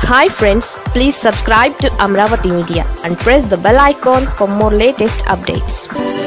hi friends please subscribe to Amaravati media and press the bell icon for more latest updates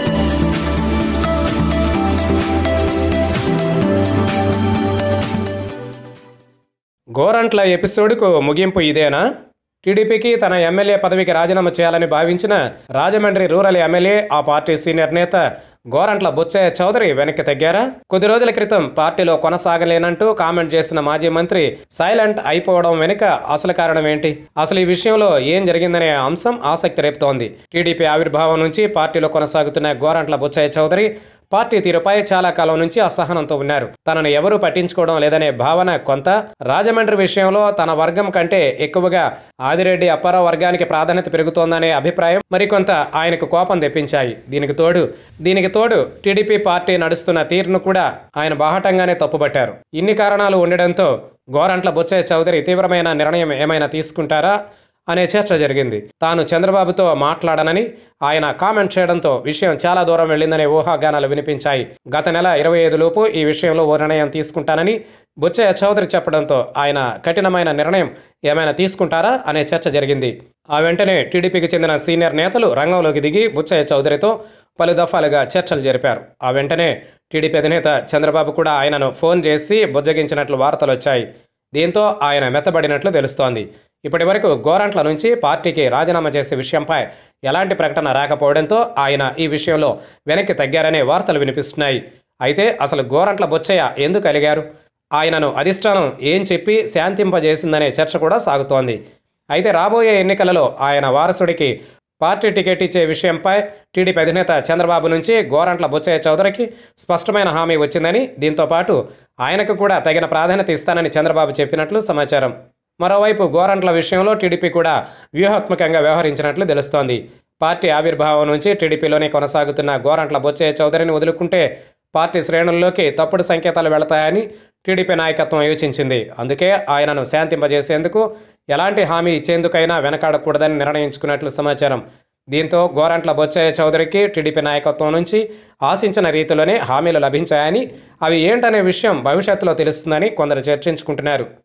Gorantla ఎపిసోడ్కు ముగింపు ఇదేనా టీడీపీకి తన ఎమ్మెల్యే పదవికి రాజీనామా చేయాలని భావించిన రాజమండ్రి రూరల్ ఎమ్మెల్యే ఆ పార్టీ సీనియర్ నేత గోరంట్ల బుచ్చయ్య చౌదరి వెనక్కి తగ్గారా కొద్ది రోజుల క్రితం పార్టీలో కొనసాగలేనంటూ కామెంట్ చేసిన మాజీ మంత్రి సైలెంట్ అయిపోవడం వెనుక అసలు కారణం ఏంటి అసలు ఈ విషయంలో ఏం జరిగిందనే అంశం ఆసక్తి రేపుతోంది టీడీపీ ఆవిర్భావం నుంచి పార్టీలో కొనసాగుతున్న గోరంట్ల బుచ్చయ్య చౌదరి పార్టీ తీరుపై చాలా కాలం నుంచి అసహనంతో ఉన్నారు తనను ఎవరూ పట్టించుకోవడం లేదనే భావన కొంత రాజమండ్రి విషయంలో తన వర్గం కంటే ఎక్కువగా ఆదిరెడ్డి అప్పారావు వర్గానికి ప్రాధాన్యత పెరుగుతోందనే అభిప్రాయం మరికొంత ఆయనకు కోపం తెప్పించాయి దీనికి తోడు దీనికి తోడు టీడీపీ పార్టీ నడుస్తున్న తీరును కూడా ఆయన బాహటంగానే తప్పుపట్టారు ఇన్ని కారణాలు ఉండడంతో గోరంట్ల బుచ్చయ్య చౌదరి తీవ్రమైన నిర్ణయం ఏమైనా తీసుకుంటారా అనే చర్చ జరిగింది తాను చంద్రబాబుతో మాట్లాడనని ఆయన కామెంట్ చేయడంతో విషయం చాలా దూరం వెళ్ళిందనే ఊహాగానాలు వినిపించాయి గత నెల ఇరవై లోపు ఈ విషయంలో ఓ నిర్ణయం తీసుకుంటానని బుచ్చయ్య చౌదరి చెప్పడంతో ఆయన కఠినమైన నిర్ణయం ఏమైనా తీసుకుంటారా అనే చర్చ జరిగింది ఆ వెంటనే టీడీపీకి చెందిన సీనియర్ నేతలు రంగంలోకి దిగి బుచ్చయ్య చౌదరితో పలు దఫాలుగా చర్చలు జరిపారు ఆ వెంటనే టీడీపీ అధినేత చంద్రబాబు కూడా ఆయనను ఫోన్ చేసి బుజ్జగించినట్లు వార్తలు వచ్చాయి దీంతో ఆయన మెత్తబడినట్లు తెలుస్తోంది ఇప్పటి వరకు గోరంట్ల నుంచి పార్టీకి రాజీనామా చేసే విషయంపై ఎలాంటి ప్రకటన రాకపోవడంతో ఆయన ఈ విషయంలో వెనక్కి తగ్గారనే వార్తలు వినిపిస్తున్నాయి అయితే అసలు గోరంట్ల బొచ్చయ్య ఎందుకు అలిగారు ఆయనను అధిష్టానం ఏం చెప్పి శాంతింపజేసిందనే చర్చ కూడా సాగుతోంది అయితే రాబోయే ఎన్నికలలో ఆయన వారసుడికి పార్టీ టికెట్ ఇచ్చే విషయంపై టీడీపీ అధినేత చంద్రబాబు నుంచి గోరంట్ల బుచ్చయ్య చౌదరికి స్పష్టమైన హామీ వచ్చిందని దీంతో పాటు ఆయనకు కూడా తగిన ప్రాధాన్యత ఇస్తానని చంద్రబాబు చెప్పినట్లు సమాచారం మరోవైపు గోరంట్ల విషయంలో టీడీపీ కూడా వ్యూహాత్మకంగా వ్యవహరించినట్లు తెలుస్తోంది పార్టీ ఆవిర్భావం నుంచి టీడీపీలోనే కొనసాగుతున్న గోరంట్ల బొచ్చయ్య చౌదరిని వదులుకుంటే పార్టీ శ్రేణుల్లోకి తప్పుడు సంకేతాలు వెళతాయని టీడీపీ నాయకత్వం యోచించింది అందుకే ఆయనను శాంతింపజేసేందుకు ఎలాంటి హామీ ఇచ్చేందుకైనా వెనకాడకూడదని నిర్ణయించుకున్నట్లు సమాచారం దీంతో గోరంట్ల బొచ్చయ్య చౌదరికి టీడీపీ నాయకత్వం నుంచి ఆశించిన రీతిలోనే హామీలు లభించాయని అవి ఏంటనే విషయం భవిష్యత్తులో తెలుస్తుందని కొందరు చర్చించుకుంటున్నారు